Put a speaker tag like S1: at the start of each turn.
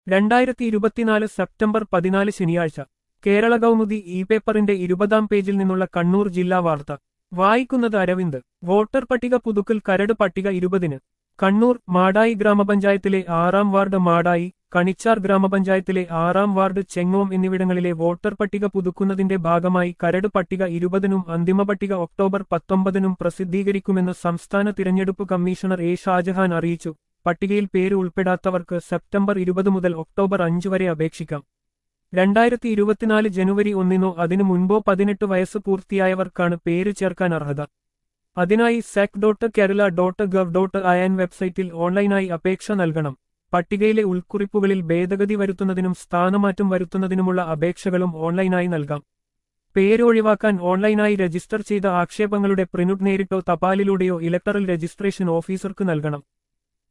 S1: രണ്ടായിരത്തി ഇരുപത്തിനാല് സെപ്റ്റംബർ പതിനാല് ശനിയാഴ്ച കേരള കൗമുദി ഇ പേപ്പറിന്റെ ഇരുപതാം പേജിൽ നിന്നുള്ള കണ്ണൂർ ജില്ലാ വാർത്ത വായിക്കുന്നത് അരവിന്ദ് വോട്ടർ പട്ടിക പുതുക്കൽ കരട് പട്ടിക ഇരുപതിന് കണ്ണൂർ മാടായി ഗ്രാമപഞ്ചായത്തിലെ ആറാം വാർഡ് മാടായി കണിച്ചാർ ഗ്രാമപഞ്ചായത്തിലെ ആറാം വാർഡ് ചെങ്ങോം എന്നിവിടങ്ങളിലെ വോട്ടർ പട്ടിക പുതുക്കുന്നതിന്റെ ഭാഗമായി കരട് പട്ടിക ഇരുപതിനും അന്തിമ പട്ടിക ഒക്ടോബർ പത്തൊമ്പതിനും പ്രസിദ്ധീകരിക്കുമെന്ന് സംസ്ഥാന തിരഞ്ഞെടുപ്പ് കമ്മീഷണർ എ ഷാജഹാൻ അറിയിച്ചു പട്ടികയിൽ പേര് ഉൾപ്പെടാത്തവർക്ക് സെപ്റ്റംബർ ഇരുപത് മുതൽ ഒക്ടോബർ അഞ്ച് വരെ അപേക്ഷിക്കാം രണ്ടായിരത്തി ഇരുപത്തിനാല് ജനുവരി ഒന്നിനോ അതിനു മുൻപോ പതിനെട്ട് വയസ്സ് പൂർത്തിയായവർക്കാണ് പേര് ചേർക്കാൻ അർഹത അതിനായി sec dot Kerala dot gov dot in വെബ്സൈറ്റിൽ ഓൺലൈനായി അപേക്ഷ നൽകണം പട്ടികയിലെ ഉൾക്കുറിപ്പുകളിൽ ഭേദഗതി വരുത്തുന്നതിനും സ്ഥാനമാറ്റം വരുത്തുന്നതിനുമുള്ള അപേക്ഷകളും ഓൺലൈനായി നൽകാം പേര് ഒഴിവാക്കാൻ ഓൺലൈനായി രജിസ്റ്റർ ചെയ്ത ആക്ഷേപങ്ങളുടെ പ്രിന്റ് നേരിട്ടോ തപാലിലൂടെയോ ഇലക്ടറൽ രജിസ്ട്രേഷൻ ഓഫീസർക്ക് നൽകണം